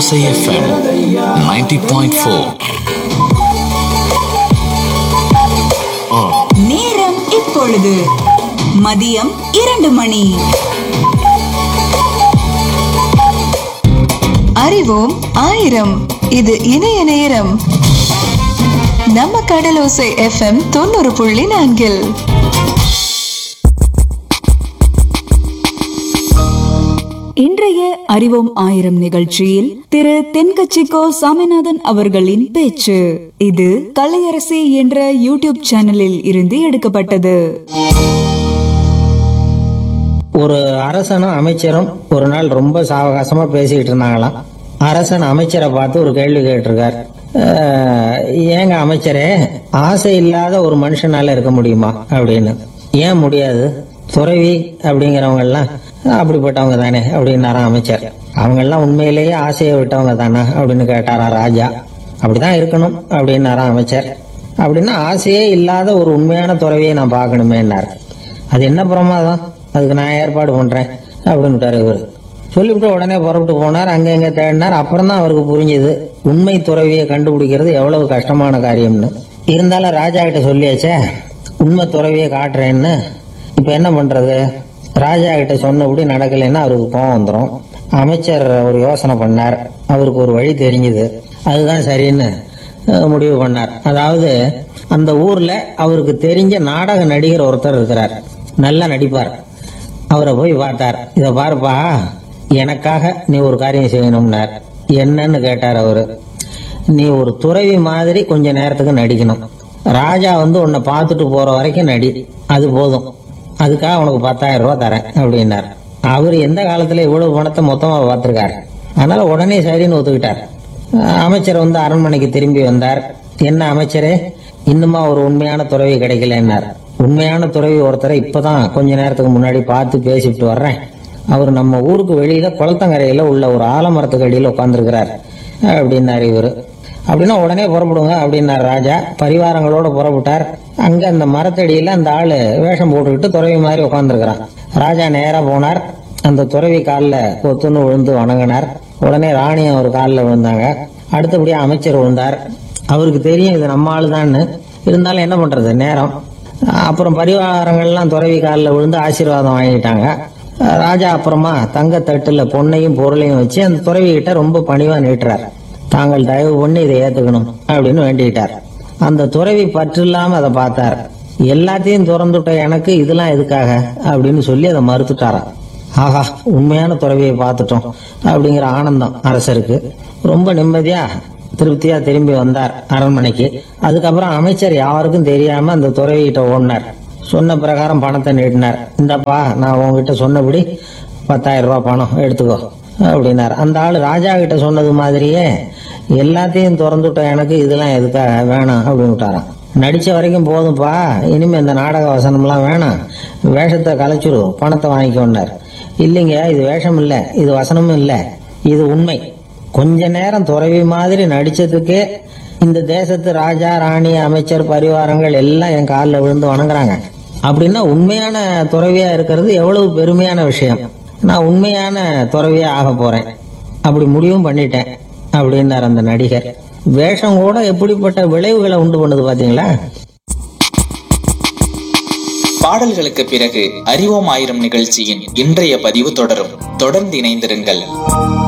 ஓசை FM ninety point four நேரம் இப்பொழுது மதியம் இரண்டு மணி அறிவோம் ஆயிரம் இது இணைய நேரம் நம்ம கடலோசை எஃப்எம் தொண்ணூறு புள்ளி நான்கில் இன்றைய அறிவோம் ஆயிரம் நிகழ்ச்சியில் திரு தென்கட்சிக்கோ சாமிநாதன் அவர்களின் பேச்சு இது கலையரசி என்ற யூடியூப் சேனலில் இருந்து எடுக்கப்பட்டது ஒரு அரசனும் அமைச்சரும் ஒரு நாள் ரொம்ப சாவகாசமா பேசிக்கிட்டு இருந்தாங்களாம் அரசன் அமைச்சரை பார்த்து ஒரு கேள்வி கேட்டிருக்கார் "அஹ், ஏங்க அமைச்சரே ஆசை இல்லாத ஒரு மனுஷனால இருக்க முடியுமா அப்படின்னு ஏன் முடியாது துறவி அப்படிங்கிறவங்க எல்லாம் அப்படிப்பட்டவங்க தானே அப்படின்னாராம் அமைச்சர் அவங்க எல்லாம் உண்மையிலேயே ஆசையை விட்டவங்க தானே அப்படின்னு கேட்டாராம் ராஜா அப்படிதான் இருக்கணும் அப்படின்னாராம் அமைச்சர் அப்படின்னா ஆசையே இல்லாத ஒரு உண்மையான துறவியை நான் பார்க்கணுமேன்னார் அது என்ன பிரமாதம் அதுக்கு நான் ஏற்பாடு பண்றேன் அப்படின்னுட்டாரு இவர் சொல்லிவிட்டு உடனே புறப்பட்டு போனார் அங்க எங்க தேடினார் அப்புறம் தான் அவருக்கு புரிஞ்சுது உண்மை துறவியை கண்டுபிடிக்கிறது எவ்வளவு கஷ்டமான காரியம்னு இருந்தாலும் ராஜா கிட்ட சொல்லியாச்சே உண்மை துறவியை காட்டுறேன்னு இப்ப என்ன பண்றது ராஜா கிட்ட சொன்னபடி நடக்கலைன்னா அவருக்கு கோவம் வந்துடும் அமைச்சர் ஒரு யோசனை பண்ணார் அவருக்கு ஒரு வழி தெரிஞ்சுது அதுதான் சரின்னு அஹ், முடிவு பண்ணார் அதாவது அந்த ஊர்ல அவருக்கு தெரிஞ்ச நாடக நடிகர் ஒருத்தர் இருக்கிறார் நல்லா நடிப்பார் அவரை போய் பார்த்தார் இத பாருப்பா எனக்காக நீ ஒரு காரியம் செய்யணும்னார் என்னன்னு கேட்டார் அவரு நீ ஒரு துறவி மாதிரி கொஞ்ச நேரத்துக்கு நடிக்கணும் ராஜா வந்து உன்னை பார்த்துட்டு போற வரைக்கும் நடி அது போதும் அதுக்காக உனக்கு பத்தாயிரம் ரூபாய் தரேன் அப்படின்னார் அவர் எந்த காலத்துல இவ்வளவு பணத்தை மொத்தமா பார்த்திருக்காரு அதனால உடனே சரின்னு ஒத்துக்கிட்டார் அஹ் அமைச்சர் வந்து அரண்மனைக்கு திரும்பி வந்தார் என்ன அமைச்சரே இன்னுமா ஒரு உண்மையான துறவி கிடைக்கலன்னார் உண்மையான துறவி ஒருத்தரை இப்பதான் கொஞ்ச நேரத்துக்கு முன்னாடி பார்த்து பேசிட்டு வர்றேன் அவர் நம்ம ஊருக்கு வெளியில குளத்தங்கரையில உள்ள ஒரு ஆலமரத்துக்கு அடியில உட்கார்ந்துருக்கிறார் அப்படின்னாரு இவரு அப்படின்னா உடனே புறப்படுங்க அப்படின்னார் ராஜா பரிவாரங்களோட புறப்பட்டார் அங்க அந்த மரத்தடியில அந்த ஆளு வேஷம் போட்டுக்கிட்டு துறவி மாதிரி உட்கார்ந்துருக்கிறான் ராஜா நேரா போனார் அந்த துறவி காலில் கொத்துன்னு விழுந்து வணங்கினார் உடனே ராணி அவர் காலில் விழுந்தாங்க அடுத்தபடியா அமைச்சர் விழுந்தார் அவருக்கு தெரியும் இது நம்ம ஆளுதான்னு இருந்தாலும் என்ன பண்றது நேரம் அப்புறம் பரிவாரங்கள்லாம் துறவி காலில் விழுந்து ஆசீர்வாதம் வாங்கிட்டாங்க ராஜா அப்புறமா தங்கத்தட்டுல பொன்னையும் பொருளையும் வச்சு அந்த துறவி கிட்ட ரொம்ப பணிவா நீட்டுறார் தாங்கள் தயவு பண்ணி இதை ஏத்துக்கணும் அப்படின்னு வேண்டிக்கிட்டார் அந்த துறவி பற்று இல்லாம அதை பார்த்தார் எல்லாத்தையும் திறந்துட்ட எனக்கு இதெல்லாம் எதுக்காக அப்படின்னு சொல்லி அதை மறுத்துட்டாராம் ஆஹா உண்மையான துறவியை பார்த்துட்டோம் அப்படிங்கிற ஆனந்தம் அரசருக்கு ரொம்ப நிம்மதியா திருப்தியா திரும்பி வந்தார் அரண்மனைக்கு அதுக்கப்புறம் அமைச்சர் யாருக்கும் தெரியாம அந்த துறவிகிட்ட ஓடினார் சொன்ன பிரகாரம் பணத்தை நீட்டினார் இந்தப்பா நான் உங்ககிட்ட சொன்னபடி பத்தாயிரம் ரூபாய் பணம் எடுத்துக்கோ அப்படின்னார் அந்த ஆள் ராஜா கிட்ட சொன்னது மாதிரியே எல்லாத்தையும் திறந்துட்ட எனக்கு இதெல்லாம் எதுக்காக வேணாம் அப்படின்னு விட்டாராம் நடிச்ச வரைக்கும் போதும்பா இனிமே இந்த நாடக வசனம்லாம் வேணாம் வேஷத்தை கலைச்சிரு பணத்தை வாங்கிக்கோன்னார் இல்லைங்க இது வேஷம் இல்ல இது வசனமும் இல்ல இது உண்மை கொஞ்ச நேரம் துறவி மாதிரி நடிச்சதுக்கே இந்த தேசத்து ராஜா ராணி அமைச்சர் பரிவாரங்கள் எல்லாம் என் காலில் விழுந்து வணங்குறாங்க அப்படின்னா உண்மையான துறவியா இருக்கிறது எவ்வளவு பெருமையான விஷயம் நான் உண்மையான துறவியா ஆக போறேன் அப்படி முடிவும் பண்ணிட்டேன் அப்படின்னார் அந்த நடிகர் வேஷம் கூட எப்படிப்பட்ட விளைவுகளை உண்டு பண்ணுது பாத்தீங்களா பாடல்களுக்கு பிறகு அறிவோம் ஆயிரம் நிகழ்ச்சியின் இன்றைய பதிவு தொடரும் தொடர்ந்து இணைந்திருங்கள்